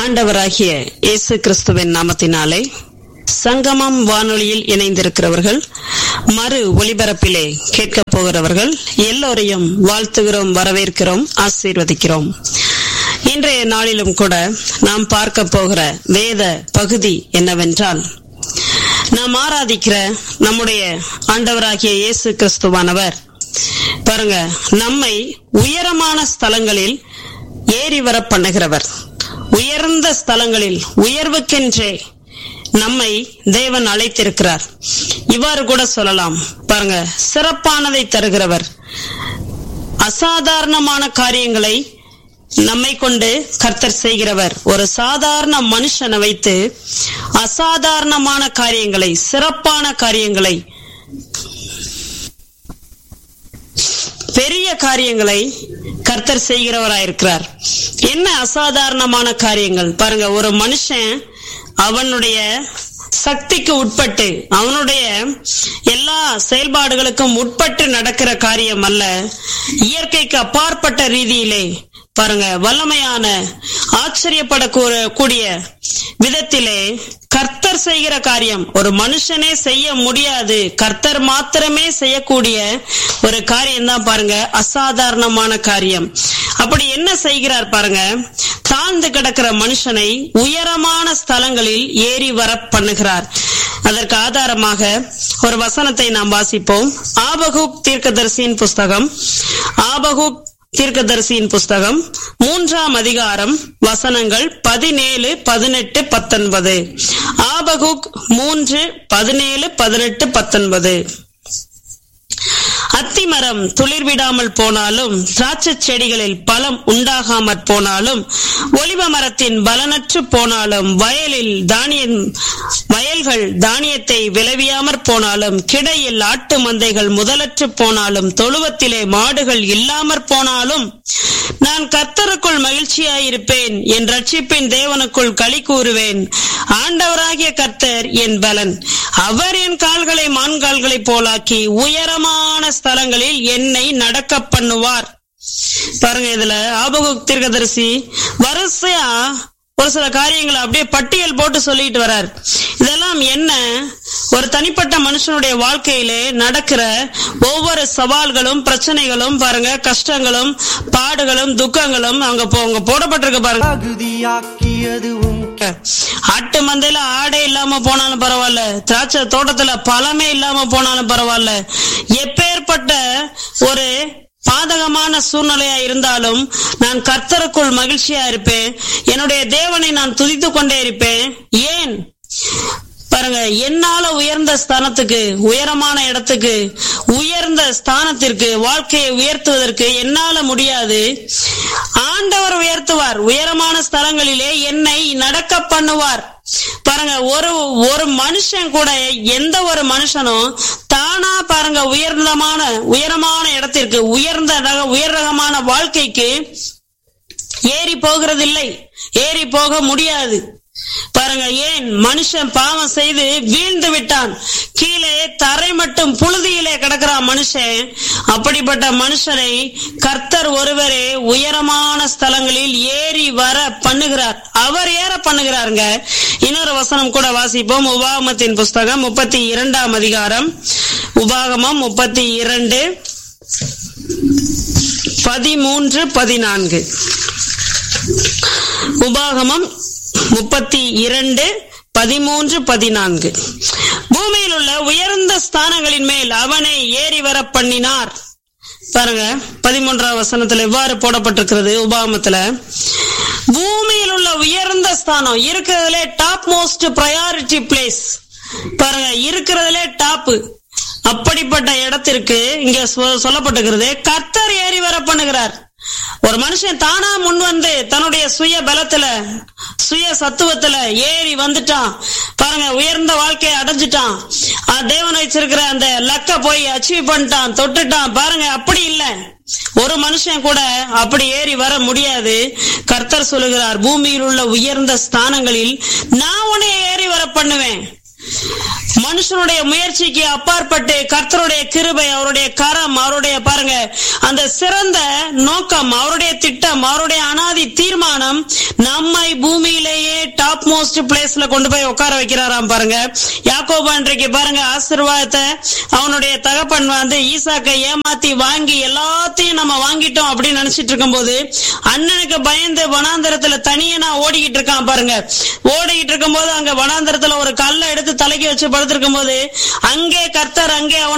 ஆண்டவராகிய இயேசு கிறிஸ்துவின் நாமத்தினாலே சங்கமம் வானொலியில் இணைந்திருக்கிறவர்கள் மறு ஒலிபரப்பிலே கேட்கப் போகிறவர்கள் எல்லோரையும் வாழ்த்துகிறோம் வரவேற்கிறோம் ஆசீர்வதிக்கிறோம் இன்றைய நாளிலும் கூட நாம் பார்க்க போகிற வேத பகுதி என்னவென்றால் நாம் ஆராதிக்கிற நம்முடைய ஆண்டவராகிய இயேசு கிறிஸ்துவானவர் பாருங்க நம்மை உயரமான ஸ்தலங்களில் ஏறி வர பண்ணுகிறவர் உயர்ந்த ஸ்தலங்களில் உயர்வுக்கென்றே நம்மை தேவன் அழைத்திருக்கிறார் இவ்வாறு கூட சொல்லலாம் பாருங்க சிறப்பானதை தருகிறவர் அசாதாரணமான காரியங்களை நம்மை கொண்டு கர்த்தர் செய்கிறவர் ஒரு சாதாரண மனுஷனை வைத்து அசாதாரணமான காரியங்களை சிறப்பான காரியங்களை பெரிய காரியங்களை கர்த்தர் செய்கிறவராயிருக்கிறார் என்ன அசாதாரணமான காரியங்கள் பாருங்க ஒரு மனுஷன் அவனுடைய சக்திக்கு உட்பட்டு அவனுடைய எல்லா செயல்பாடுகளுக்கும் உட்பட்டு நடக்கிற காரியம் அல்ல இயற்கைக்கு அப்பாற்பட்ட ரீதியிலே பாருங்க வல்லமையான ஆச்சரியப்படக்கூடிய விதத்திலே கர்த்தர் செய்கிற காரியம் ஒரு மனுஷனே செய்ய முடியாது கர்த்தர் மாத்திரமே செய்யக்கூடிய ஒரு காரியம் தான் பாருங்க அசாதாரணமான காரியம் அப்படி என்ன செய்கிறார் பாருங்க தாழ்ந்து கிடக்கிற மனுஷனை உயரமான ஸ்தலங்களில் ஏறி வர பண்ணுகிறார் அதற்கு ஆதாரமாக ஒரு வசனத்தை நாம் வாசிப்போம் ஆபகுப் தீர்க்கதரிசியின் புஸ்தகம் ஆபகுப் தீர்க்கதரிசியின் புஸ்தகம் மூன்றாம் அதிகாரம் வசனங்கள் பதினேழு பதினெட்டு பத்தொன்பது ஆபகுக் மூன்று பதினேழு பதினெட்டு பத்தொன்பது அத்திமரம் துளிர் விடாமல் போனாலும் திராட்சை செடிகளில் பலம் உண்டாகாமற் போனாலும் ஒலிவ மரத்தின் பலனற்று போனாலும் வயலில் தானியம் வயல்கள் தானியத்தை விளைவியாமற் போனாலும் கிடையில் ஆட்டு மந்தைகள் முதலற்று போனாலும் தொழுவத்திலே மாடுகள் இல்லாமற் போனாலும் நான் கர்த்தருக்குள் மகிழ்ச்சியாயிருப்பேன் என் ரட்சிப்பின் தேவனுக்குள் களி கூறுவேன் ஆண்டவராகிய கர்த்தர் என் பலன் அவர் என் கால்களை மான்கால்களை போலாக்கி உயரமான ஸ்தலங்களில் என்னை நடக்க பண்ணுவார் பாருங்க இதுல ஆபகுக் தீர்க்கதரிசி வரிசையா ஒரு சில காரியங்களை அப்படியே பட்டியல் போட்டு சொல்லிட்டு வர்றார் இதெல்லாம் என்ன ஒரு தனிப்பட்ட மனுஷனுடைய வாழ்க்கையிலே நடக்கிற ஒவ்வொரு சவால்களும் பிரச்சனைகளும் பாருங்க கஷ்டங்களும் பாடுகளும் துக்கங்களும் அங்க அங்க போடப்பட்டிருக்கு பாருங்க தகுதியாக்கியதுவும் ஆட்டு மந்தையில ஆடே இல்லாம போனாலும் பரவாயில்ல திராட்சை தோட்டத்துல பழமே இல்லாம போனாலும் பரவாயில்ல எப்பேற்பட்ட ஒரு பாதகமான சூழ்நிலையா இருந்தாலும் நான் கர்த்தருக்குள் மகிழ்ச்சியா இருப்பேன் என்னுடைய தேவனை நான் துதித்து கொண்டே இருப்பேன் ஏன் பாருங்க என்னால உயர்ந்த ஸ்தானத்துக்கு உயரமான இடத்துக்கு உயர்ந்த ஸ்தானத்திற்கு வாழ்க்கையை உயர்த்துவதற்கு என்னால முடியாது ஆண்டவர் உயர்த்துவார் உயரமான ஸ்தலங்களிலே என்னை நடக்க பண்ணுவார் பாருங்க ஒரு ஒரு மனுஷன் கூட எந்த ஒரு மனுஷனும் தானா பாருங்க உயர்ந்தமான உயரமான இடத்திற்கு உயர்ந்த ரக உயர் ரகமான வாழ்க்கைக்கு ஏறி போகிறதில்லை ஏறி போக முடியாது பாருங்க ஏன் மனுஷன் பாவம் செய்து வீழ்ந்து விட்டான் கீழே தரை மட்டும் புழுதியிலே கிடக்கிறான் மனுஷன் அப்படிப்பட்ட மனுஷனை கர்த்தர் ஒருவரே உயரமான ஸ்தலங்களில் ஏறி வர பண்ணுகிறார் அவர் ஏற பண்ணுகிறாருங்க இன்னொரு வசனம் கூட வாசிப்போம் உபாகமத்தின் புஸ்தகம் முப்பத்தி இரண்டாம் அதிகாரம் உபாகமம் முப்பத்தி இரண்டு பதிமூன்று பதினான்கு உபாகமம் முப்பத்தி இரண்டு பதிமூன்று பதினான்கு பூமியில் உள்ள உயர்ந்த ஸ்தானங்களின் மேல் அவனை ஏறி வர பண்ணினார் பாருங்க பதிமூன்றாம் வசனத்துல எவ்வாறு போடப்பட்டிருக்கிறது உபாகமத்துல பூமியில் உள்ள உயர்ந்த ஸ்தானம் இருக்கிறதுல டாப் மோஸ்ட் ப்ரையாரிட்டி பிளேஸ் பாருங்க இருக்கிறதுல டாப் அப்படிப்பட்ட இடத்திற்கு இங்க சொல்லப்பட்டிருக்கிறது கர்த்தர் ஏறி வர பண்ணுகிறார் ஒரு மனுஷன் தானா முன் வந்து தன்னுடைய சுய பலத்துல சுய சத்துவத்துல ஏறி வந்துட்டான் பாருங்க உயர்ந்த வாழ்க்கையை அடைஞ்சிட்டான் தேவன் வச்சிருக்கிற அந்த லக்க போய் அச்சீவ் பண்ணிட்டான் தொட்டுட்டான் பாருங்க அப்படி இல்ல ஒரு மனுஷன் கூட அப்படி ஏறி வர முடியாது கர்த்தர் சொல்லுகிறார் பூமியில் உள்ள உயர்ந்த ஸ்தானங்களில் நான் உன்னை ஏறி வர பண்ணுவேன் மனுஷனுடைய முயற்சிக்கு அப்பாற்பட்டு கர்த்தருடைய கிருபை அவருடைய கரம் அவருடைய பாருங்க அந்த சிறந்த நோக்கம் அவருடைய திட்டம் அவருடைய அனாதி தீர்மானம் நம்மை பூமியிலேயே டாப் மோஸ்ட் பிளேஸ்ல கொண்டு போய் உட்கார வைக்கிறாராம் பாருங்க யாக்கோபு அன்றைக்கு பாருங்க ஆசீர்வாதத்தை அவனுடைய தகப்பன் வந்து ஈசாக்கை ஏமாத்தி வாங்கி எல்லாத்தையும் நம்ம வாங்கிட்டோம் அப்படின்னு நினைச்சிட்டு இருக்கும்போது அண்ணனுக்கு பயந்து வனாந்தரத்துல தனியா ஓடிக்கிட்டு இருக்கான் பாருங்க ஓடிக்கிட்டு இருக்கும்போது அங்க வனாந்தரத்துல ஒரு கல்லை எடுத்து தலைக்கு வச்சு படுத்திருக்கும் போது அங்கே கர்த்தர் அங்கே அவன்